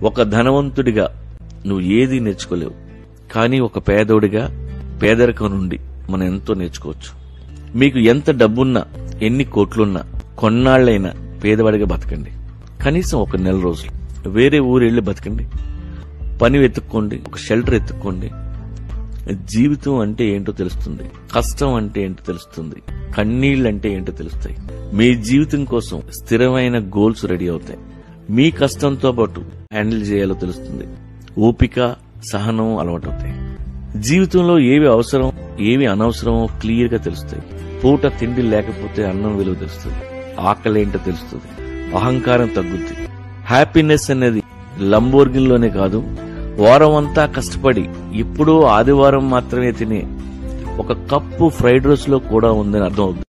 ఒక ధనవంతుడిగా నువ్వు ఏది నేర్చుకోలేవు కానీ ఒక పేదోడిగా పేదరికం నుండి మనం ఎంతో నేర్చుకోవచ్చు మీకు ఎంత డబ్బున్నా ఎన్ని కోట్లున్నా కొన్నాళ్లైనా పేదవాడిగా బతకండి కనీసం ఒక నెల రోజులు వేరే ఊరు వెళ్ళి బతకండి పని వెతుక్కోండి ఒక షెల్టర్ ఎత్తుక్కోండి జీవితం అంటే ఏంటో తెలుస్తుంది కష్టం అంటే ఏంటో తెలుస్తుంది కన్నీళ్ళు అంటే ఏంటో తెలుస్తాయి మీ జీవితం కోసం స్థిరమైన గోల్స్ రెడీ అవుతాయి మీ కష్టంతో పాటు హ్యాండిల్ చేయాలో తెలుస్తుంది ఓపిక సహనం అలవాటవుతాయి జీవితంలో ఏవి అవసరం ఏవి అనవసరమో క్లియర్ గా తెలుస్తాయి పూట తిండి లేకపోతే అన్నం విలువ తెలుస్తుంది ఆకలి ఏంటో తెలుస్తుంది అహంకారం తగ్గుద్ది హ్యాపీనెస్ అనేది లంబోర్గిన్లోనే కాదు వారం అంతా కష్టపడి ఎప్పుడో ఆదివారం మాత్రమే తినే ఒక కప్పు ఫ్రైడ్ రైస్ లో కూడా ఉందని అర్థం అవుతుంది